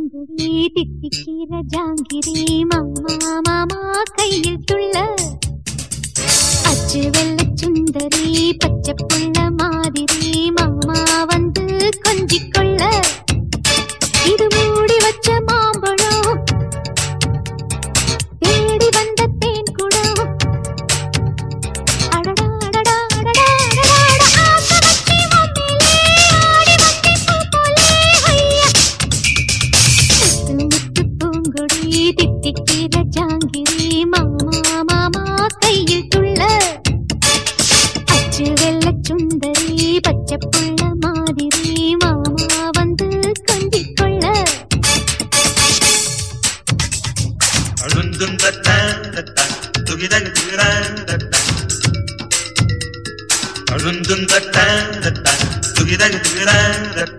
பூங்குடி தித்திக்கிற ஜாங்கிரி மாமா மாமா கையில் துள்ள அச்சு வெள்ள சுந்தரி பச்சை புள்ள மாதிரி மாமா வந்து கொஞ்சிக் கொள்ள இது மூடி வச்ச மாம்பழம் தேடி வந்த தேன் குடம் அடடா அடடா அடடா அடடா அட ஆசை வச்சு மண்ணிலே ஆடி வந்தே பூ போலே ஐயா முத்து முத்து பூங்கொடி தித்திக்கிற ஜாங்கிரி மாமா மாமா கையில் துள்ள அச்சு வெள்ள சுந்தரி பச்சை புள்ள மாதிரி மாமா வந்து கொஞ்சிக் கொள்ள அழுந்தும் தட்ட துகிதகு தீரத்த அழுந்தும் தட்ட துகிதகு தீரத்த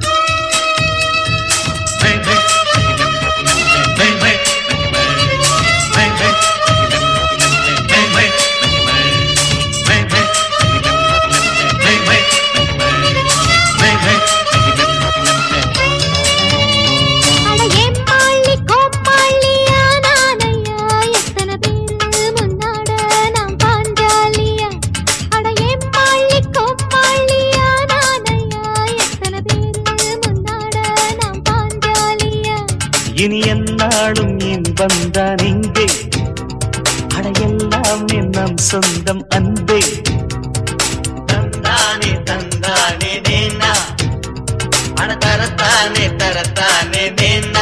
அட ஏம்மாள்ளி கோப்பாள்ளியா நானையா எத்தனை பேரு முன்னாட நாம் பாஞ்சாலியா அட ஏம்மாள்ளி கோப்பாள்ளியா நானையா எத்தனை பேரு முன்னாட நாம் பாஞ்சாலியா இனி என்னாலும் இன்பம் தான் இங்கே அடையெல்லாம் நம் சொந்தம் அன்பே தந்தானே தந்தானே நேனா அட தரத்தானே தரத்தானே நேனா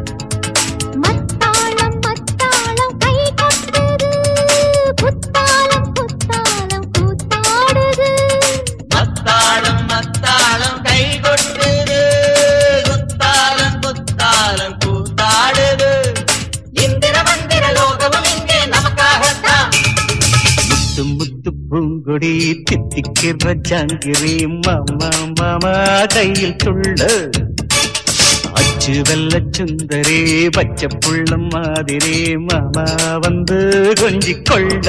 மத்தாளம் மத்தாளம் கை கொட்டுது புத்தாளம் புத்தாளம் கூத்தாடுது மத்தாளம் மத்தாளம் கை கொட்டுது குத்தாலம் குத்தாலம் கூத்தாடுது இந்திர மந்திர லோகமும் இங்கே நமக்காகத்தான் முத்து முத்து பூங்கொடி தித்திக்கிற ஜாங்கிரி மாமா மாமா கையில் துள்ள அச்சு வெள்ள சுந்தரி பச்சை புள்ள மாதிரி மாமா வந்து கொஞ்சிக் கொள்ள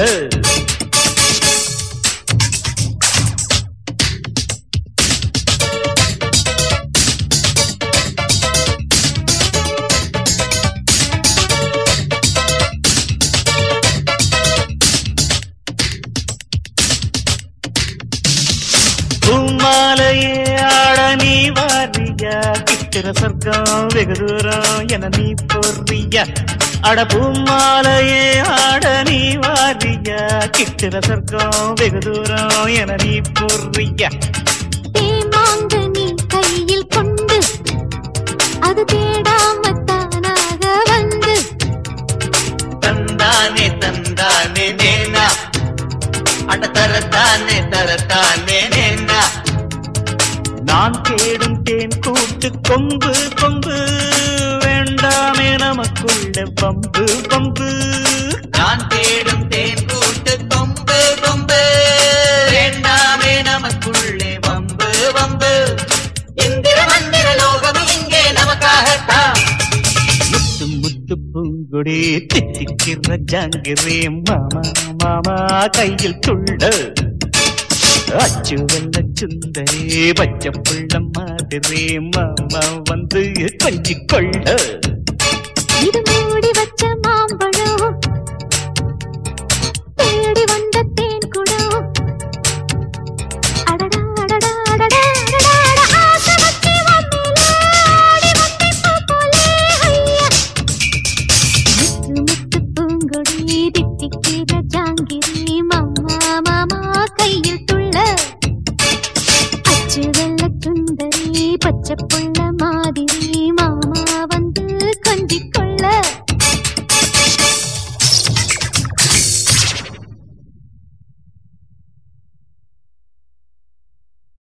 பூமாலையே ஆட நீ வாரியா கிட்டுற சொர்க்கம் வெகு தூரம் என நீ போறியா அட பூமாலையே ஆட நீ வாரியா கிட்டுற சொர்க்கம் வெகு தூரம் என நீ போறியா தேமாங்கு நீ கையில் கொண்டு அது தேடாம தானாக வந்து தந்தானே தந்தானே நேனா அட தரத்தானே தரத்தானே நேனா நான் தேடும் தேன் கூட்டு கொம்பு கொம்பு வேண்டாமே நமக்குள்ள பம்பு பம்பு நான் தேடும் தேன் கூட்டு கொம்பு கொம்பு வேண்டாமே நமக்குள்ளே வம்பு வம்பு இந்திர மந்திர லோகம் இங்கே நமக்காகத்தான் முத்து முத்து பூங்குடி தித்திக்கிற ஜாங்கிரி மாமா மாமா கையில் துள்ள அச்சு வெள்ள சுந்தரி பச்சை புள்ள மாதிரி மாமா வந்து கொஞ்சிக் கொள்ள இது மூடி வச்ச